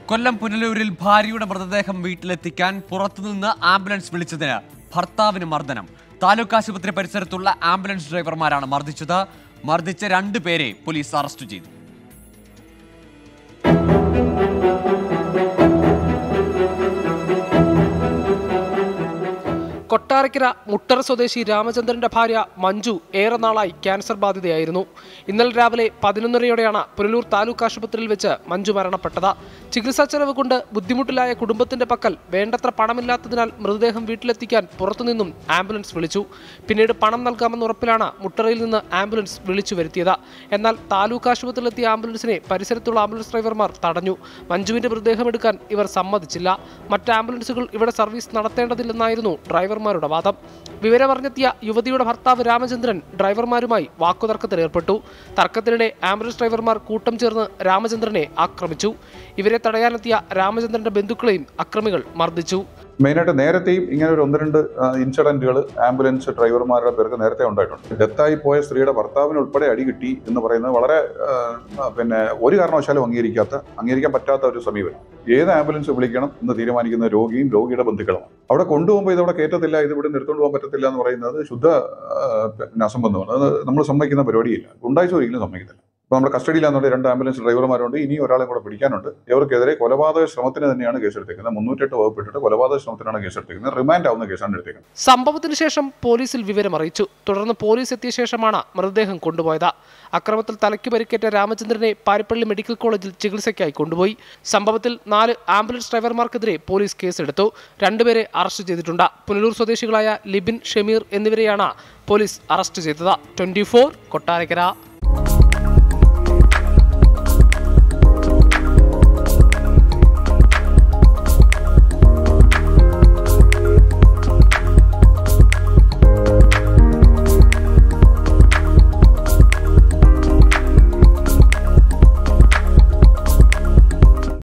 കൊല്ലം പുനലൂരിൽ ഭാര്യയുടെ മൃതദേഹം വീട്ടിലെത്തിക്കാൻ പുറത്തുനിന്ന് ആംബുലൻസ് വിളിച്ചതിന് ഭർത്താവിന് മർദ്ദനം താലൂക്ക് ആശുപത്രി പരിസരത്തുള്ള ആംബുലൻസ് ഡ്രൈവർമാരാണ് മർദ്ദിച്ചത് മർദ്ദിച്ച രണ്ടു പേരെ പോലീസ് അറസ്റ്റ് ചെയ്തു കൊട്ടാരക്കര മുട്ടറ സ്വദേശി രാമചന്ദ്രന്റെ ഭാര്യ മഞ്ജു ഏറെ നാളായി ക്യാൻസർ ബാധിതയായിരുന്നു ഇന്നലെ രാവിലെ പതിനൊന്നരയോടെയാണ് പുനലൂർ താലൂക്ക് ആശുപത്രിയിൽ വെച്ച് മഞ്ജു മരണപ്പെട്ടത് ചികിത്സാ ചെലവ് കൊണ്ട് ബുദ്ധിമുട്ടിലായ കുടുംബത്തിന്റെ പക്കൽ വേണ്ടത്ര പണമില്ലാത്തതിനാൽ മൃതദേഹം വീട്ടിലെത്തിക്കാൻ പുറത്തുനിന്നും ആംബുലൻസ് വിളിച്ചു പിന്നീട് പണം നൽകാമെന്ന ഉറപ്പിലാണ് മുട്ടറയിൽ നിന്ന് ആംബുലൻസ് വിളിച്ചു വരുത്തിയത് എന്നാൽ താലൂക്ക് ആശുപത്രിയിലെത്തിയ ആംബുലൻസിനെ പരിസരത്തുള്ള ആംബുലൻസ് ഡ്രൈവർമാർ തടഞ്ഞു മഞ്ജുവിന്റെ മൃതദേഹം എടുക്കാൻ ഇവർ സമ്മതിച്ചില്ല മറ്റ് ആംബുലൻസുകൾ ഇവിടെ സർവീസ് നടത്തേണ്ടതില്ലെന്നായിരുന്നു ഡ്രൈവർമാരുടെ വാദം വിവരമറിഞ്ഞെത്തിയ യുവതിയുടെ ഭർത്താവ് രാമചന്ദ്രൻ ഡ്രൈവർമാരുമായി വാക്കുതർക്കത്തിലേർപ്പെട്ടു തർക്കത്തിനിടെ ആംബുലൻസ് ഡ്രൈവർമാർ കൂട്ടം ചേർന്ന് രാമചന്ദ്രനെ ആക്രമിച്ചു ഇവരെ തടയാനെത്തിയ രാമചന്ദ്രന്റെ ബന്ധുക്കളെയും അക്രമികൾ മർദ്ദിച്ചു മെയിനായിട്ട് നേരത്തെയും ഇങ്ങനെ ഒരു ഒന്ന് രണ്ട് ഇൻസിഡന്റുകൾ ആംബുലൻസ് ഡ്രൈവർമാരുടെ പേർക്ക് നേരത്തെ ഉണ്ടായിട്ടുണ്ട് ഡെത്തായി പോയ സ്ത്രീയുടെ ഭർത്താവിന് ഉൾപ്പെടെ അടി കിട്ടി എന്ന് പറയുന്നത് വളരെ ആ, പിന്നെ ഒരു കാരണവശാലും അംഗീകരിക്കാത്ത അംഗീകരിക്കാൻ പറ്റാത്ത ഒരു സമീപനം ഏത് ആംബുലൻസ് വിളിക്കണം എന്ന് തീരുമാനിക്കുന്ന രോഗിയും രോഗിയുടെ ബന്ധുക്കളുമാണ് അവിടെ കൊണ്ടുപോകുമ്പോൾ ഇതവിടെ കയറ്റത്തില്ല ഇത് ഇവിടെ നിർത്തുകൊണ്ട് പോകാൻ പറ്റത്തില്ല എന്ന് പറയുന്നത് ശുദ്ധ ആ, പിന്നെ അസംബന്ധമാണ് അത് നമ്മൾ സമ്മതിക്കുന്ന പരിപാടിയില്ല ഉണ്ടായി ഒരിക്കലും സമ്മതിക്കത്തില്ല ഇപ്പോൾ നമ്മുടെ കസ്റ്റഡിയിലാണെന്നുണ്ട് രണ്ട് ആംബുലൻസ് ഡ്രൈവർമാരുണ്ട് ഇനി ഒരാളെ കൂടെ പിടിക്കാനുണ്ട് ഇവർക്കെതിരെ കൊലപാതക ശ്രമത്തിന് തന്നെയാണ് കേസെടുത്തേക്കുന്നത് മുന്നൂറ്റെട്ട് വകുപ്പിട്ടിട്ട് കൊലപാതക ശ്രമത്തിനാണ് കേസെടുത്തേക്കുന്നത് റിമാൻഡ് ആവുന്ന കേസാണ് എടുത്തേക്കുന്നത് സംഭവത്തിന് ശേഷം പോലീസിൽ വിവരം അറിയിച്ചു തുടർന്ന് പോലീസ് എത്തിയ ശേഷമാണ് മൃതദേഹം കൊണ്ടുപോയത് അക്രമത്തിൽ തലയ്ക്ക് പരിക്കേറ്റ രാമചന്ദ്രനെ പാരിപ്പള്ളി മെഡിക്കൽ കോളേജിൽ ചികിത്സയ്ക്കായി കൊണ്ടുപോയി സംഭവത്തിൽ നാല് ആംബുലൻസ് ഡ്രൈവർമാർക്കെതിരെ പോലീസ് കേസെടുത്തു രണ്ടുപേരെ അറസ്റ്റ് ചെയ്തിട്ടുണ്ട് പുനലൂർ സ്വദേശികളായ ലിബിൻ ഷമീർ എന്നിവരെയാണ് പോലീസ് അറസ്റ്റ് ചെയ്തത് ട്വന്റി കൊട്ടാരക്കര